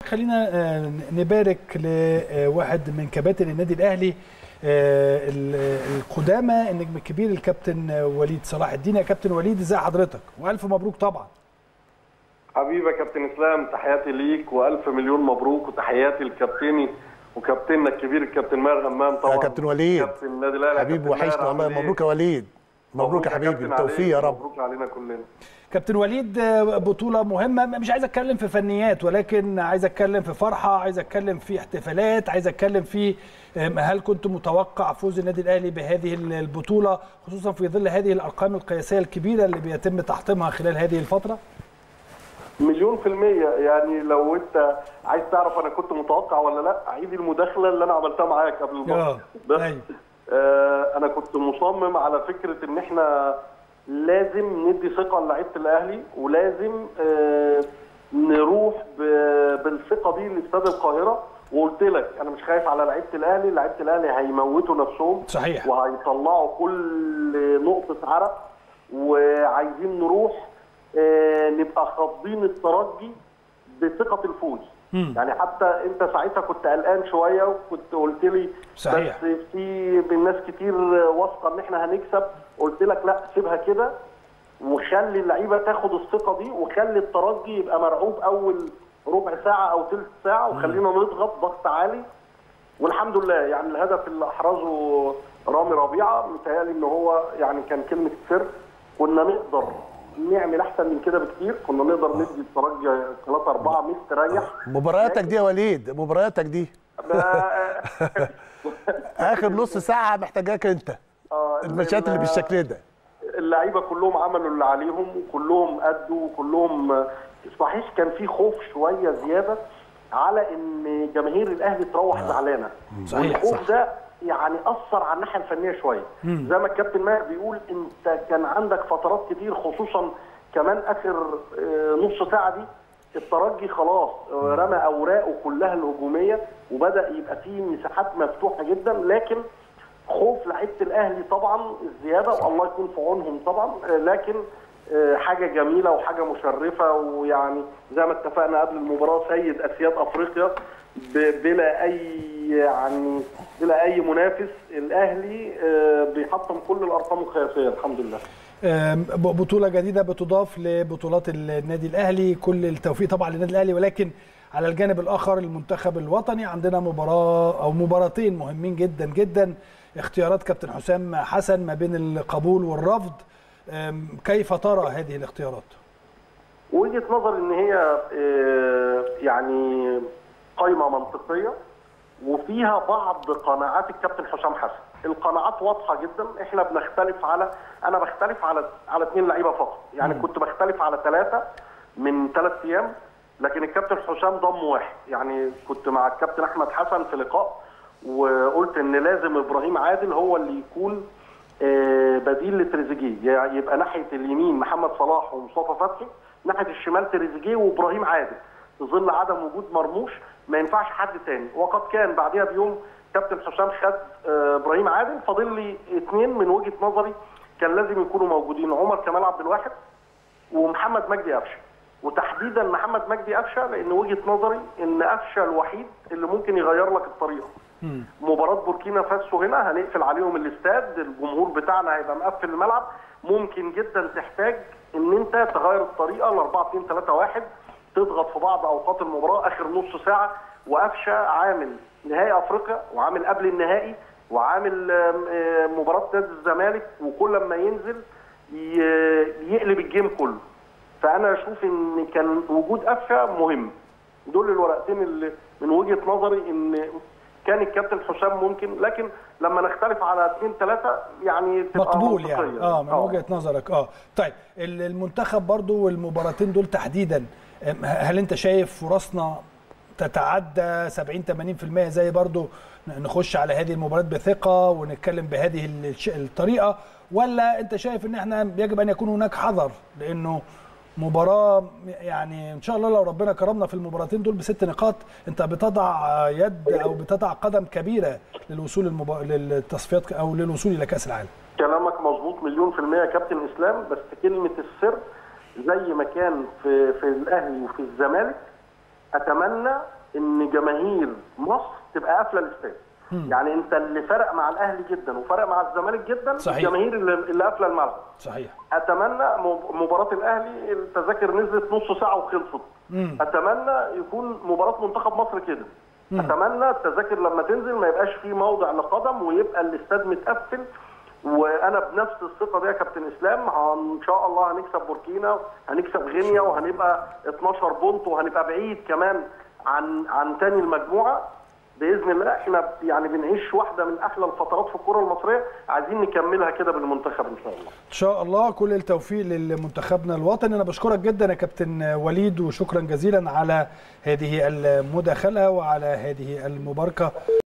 خلينا آه، نبارك لواحد من كباتن النادي الاهلي آه، ال- القدامى النجم الكبير الكابتن وليد صلاح الدين يا كابتن وليد ازي حضرتك والف مبروك طبعا حبيبي يا كابتن اسلام تحياتي ليك والف مليون مبروك وتحياتي لكابتني وكابتننا الكبير الكابتن ماهر همام طبعا يا كابتن وليد. كابتن النادي الاهلي يا حبيبي كابتن ماهر، وحشنا والله عامل إيه؟ مبروك يا وليد مبروك يا حبيبي كابتن بالتوفيق عليك، يا رب مبروك علينا كلنا كابتن وليد آه، بطولة مهمة مش عايز اتكلم في فنيات ولكن عايز اتكلم في فرحة عايز اتكلم في احتفالات عايز اتكلم في آم، هل كنت متوقع فوز النادي الاهلي بهذه البطولة خصوصا في ظل هذه الارقام القياسية الكبيرة اللي بيتم تحطيمها خلال هذه الفترة مليون في المية يعني لو انت عايز تعرف انا كنت متوقع ولا لا عيد المداخلة اللي انا عملتها معاك قبل اه الماتش بس ايوه آه انا كنت مصمم على فكرة ان احنا لازم ندي ثقة لعيبة الاهلي ولازم آه نروح ب- بالثقة دي لاستاد القاهرة وقلت لك انا مش خايف على لعيبة الاهلي لعيبة الاهلي هيموتوا نفسهم صحيح وهيطلعوا كل نقطة عرق وعايزين نروح آه، نبقى خاضين الترجي بثقة الفوز مم. يعني حتى انت ساعتها كنت قلقان شوية وكنت قلت لي صحيح. بس في من ناس كتير واثقة ان احنا هنكسب قلت لك لا سيبها كده وخلي اللعيبة تاخد الثقة دي وخلي الترجي يبقى مرعوب اول ربع ساعة او ثلث ساعة وخلينا نضغط ضغط عالي والحمد لله يعني الهدف اللي احرزه رامي ربيعه متهيألي ان هو يعني كان كلمه سر كنا نقدر نعمل احسن من كده بكتير كنا نقدر ندي الترجي 3 4 مستريح مبارياتك دي يا وليد مبارياتك دي اخر نص ساعه محتاجاك انت آه، الماتشات اللي بالشكل ده اللعيبه كلهم عملوا اللي عليهم وكلهم ادوا وكلهم صحيح كان في خوف شويه زياده على ان جماهير الاهلي تروح زعلانه صحيح، والخوف ده يعني اثر على الناحيه الفنيه شويه زي ما الكابتن ماهر بيقول انت كان عندك فترات كتير خصوصا كمان اخر آه، نص ساعه دي الترجي خلاص آه، رمى اوراقه كلها الهجوميه وبدا يبقى فيه مساحات مفتوحه جدا لكن خوف لعيبه الاهلي طبعا الزياده والله يكون في عونهم طبعا آه، لكن آه، حاجه جميله وحاجه مشرفه ويعني زي ما اتفقنا قبل المباراه سيد اسياد افريقيا ب- بلا اي يعني بلا اي منافس الاهلي آه، بيحطم كل الارقام القياسيه الحمد لله آم، ب- بطولة جديدة بتضاف لبطولات النادي الأهلي كل التوفيق طبعا للنادي الأهلي ولكن على الجانب الآخر المنتخب الوطني عندنا مباراة أو مباراتين مهمين جدا جدا اختيارات كابتن حسام حسن ما بين القبول والرفض آم، كيف ترى هذه الاختيارات؟ وجهه نظر ان هي آه، يعني قائمه منطقيه وفيها بعض قناعات الكابتن حسام حسن القناعات واضحه جدا احنا بنختلف على انا بختلف على على اثنين لعيبه فقط يعني كنت بختلف على ثلاثه من ثلاث ايام لكن الكابتن حسام ضم واحد يعني كنت مع الكابتن احمد حسن في لقاء وقلت ان لازم ابراهيم عادل هو اللي يكون آه، بديل لتريزيجيه يعني يبقى ناحيه اليمين محمد صلاح ومصطفى فتحي ناحيه الشمال تريزيجيه وابراهيم عادل في ظل عدم وجود مرموش ما ينفعش حد تاني وقد كان بعدها بيوم كابتن حسام خد آه، ابراهيم عادل فاضل لي اثنين من وجهه نظري كان لازم يكونوا موجودين عمر كمال عبد الواحد ومحمد مجدي قفشه وتحديدا محمد مجدي قفشه لان وجهه نظري ان قفشه الوحيد اللي ممكن يغير لك الطريقه مباراه بوركينا فاسو هنا هنقفل عليهم الاستاد الجمهور بتاعنا هيبقى مقفل الملعب ممكن جدا تحتاج ان انت تغير الطريقه ل 4 2 3 1 تضغط في بعض اوقات المباراه اخر نص ساعه وقفشه عامل نهائي افريقيا وعامل قبل النهائي وعامل آم، آم، مباراه نادي الزمالك وكل ما ينزل ي- يقلب الجيم كله فانا اشوف ان كان وجود قفشه مهم دول الورقتين اللي من وجهه نظري ان كان الكابتن حسام ممكن لكن لما نختلف على اثنين ثلاثه يعني تبقى مقبول يعني منطقية. اه من وجهه نظرك اه طيب ال- المنتخب برضو والمباراتين دول تحديدا أم، هل انت شايف فرصنا تتعدى 70 80% زي برضو نخش على هذه المباراه بثقه ونتكلم بهذه الش- الطريقه ولا انت شايف ان احنا يجب ان يكون هناك حذر لانه مباراه يعني ان شاء الله لو ربنا كرمنا في المباراتين دول بست نقاط انت بتضع يد او بتضع قدم كبيره للوصول المبا... للتصفيات او للوصول الى كاس العالم كلامك مظبوط مليون في المية يا كابتن اسلام بس كلمة السر زي ما كان في في الاهلي وفي الزمالك اتمنى ان جماهير مصر تبقى قافله الاستاد يعني انت اللي فرق مع الاهلي جدا وفرق مع الزمالك جدا صحيح. الجماهير اللي اللي قافله الملعب صحيح اتمنى مب- مباراه الاهلي التذاكر نزلت نص ساعه وخلصت اتمنى يكون مباراه منتخب مصر كده اتمنى التذاكر لما تنزل ما يبقاش في موضع لقدم ويبقى الاستاد متقفل وانا بنفس الثقه دي يا كابتن اسلام ان شاء الله هنكسب بوركينا هنكسب غينيا وهنبقى 12 بونت وهنبقى بعيد كمان عن عن تاني المجموعه باذن الله احنا يعني بنعيش واحده من احلى الفترات في الكره المصريه عايزين نكملها كده بالمنتخب ان شاء الله ان شاء الله كل التوفيق لمنتخبنا الوطني انا بشكرك جدا يا كابتن وليد وشكرا جزيلا على هذه المداخله وعلى هذه المباركه